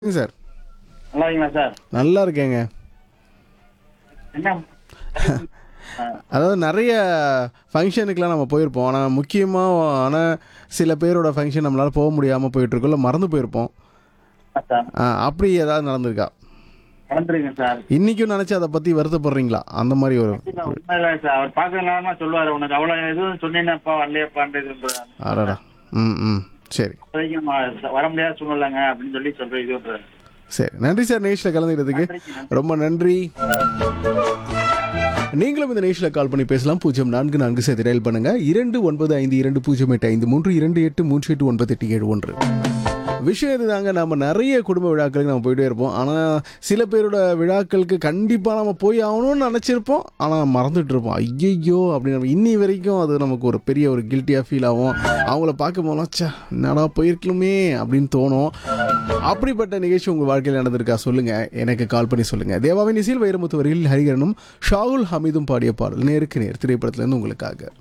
ம் சார் நல்லா இருக்கீங்களா சார் நல்லா இருக்கேங்க என்ன அதாவது நிறைய ஃபங்க்ஷனுக்கெலாம் நம்ம போயிருப்போம் ஆனால் முக்கியமாக ஆனால் சில பேரோட ஃபங்க்ஷன் நம்மளால் போக முடியாமல் போயிட்டுருக்கோம் இல்லை மறந்து போயிருப்போம் சார் ஆ, அப்படி ஏதாவது நடந்திருக்கா நடந்துருங்க சார் இன்றைக்கும் நினச்சி அதை பற்றி வருத்தப்படுறீங்களா அந்த மாதிரி ஒரு இல்ல, உண்மை இல்லை சார் அவர் பார்க்கறதுனால சொல்லுவாரு உனக்கு அவ்வளவு எதுவும் சொன்னீங்கப்பா வரலையாப்பான்றது அடடா ம் ம் சரி வரைக்கும் ம- வர முடியாத சூழ்நிலைங்க அப்படின்னு சொல்லி சொல்ற இது சரி நன்றி சார் நேஷில் கலந்துக்கிறதுக்கு ரொம்ப நன்றி நீங்களும் இந்த நேஷில் கால் பண்ணி பேசலாம் பூஜ்ஜியம் நான்கு நான்கு சேர்த்து டயல் பண்ணுங்க இரண்டு ஒன்பது ஐந்து இரண்டு பூஜ்ஜியம் எட்டு ஐந்து மூன்று இரண்டு எட்டு மூன்று எட்டு ஒன்பது எட்டு ஏழு ஒன்று விஷயம் இதுதாங்க நம்ம நிறைய குடும்ப விழாக்களுக்கு நம்ம போயிட்டே இருப்போம் ஆனால் சில பேரோட விழாக்களுக்கு கண்டிப்பாக நம்ம போய் ஆகணும்னு நினச்சிருப்போம் ஆனால் மறந்துட்டு இருப்போம் ஐயையோ அப்படின்னு இன்னி வரைக்கும் அது நமக்கு ஒரு பெரிய ஒரு கில்ட்டியாக ஃபீல் ஆகும் அவங்கள பார்க்கும் போதெல்லாம் ச்சே என்னடா போயிருக்கலுமே அப்படின்னு தோணும் அப்படிப்பட்ட நிகழ்ச்சி உங்கள் வாழ்க்கையில் நடந்திருக்கா சொல்லுங்கள் எனக்கு கால் பண்ணி சொல்லுங்கள் தேவாவின் இசையில் வைரமுத்து வரையில் ஹரிகரனும் ஷாகுல் ஹமீதும் பாடிய பாடல் நேருக்கு நேர் திரைப்படத்துலேருந்து உங்களுக்காக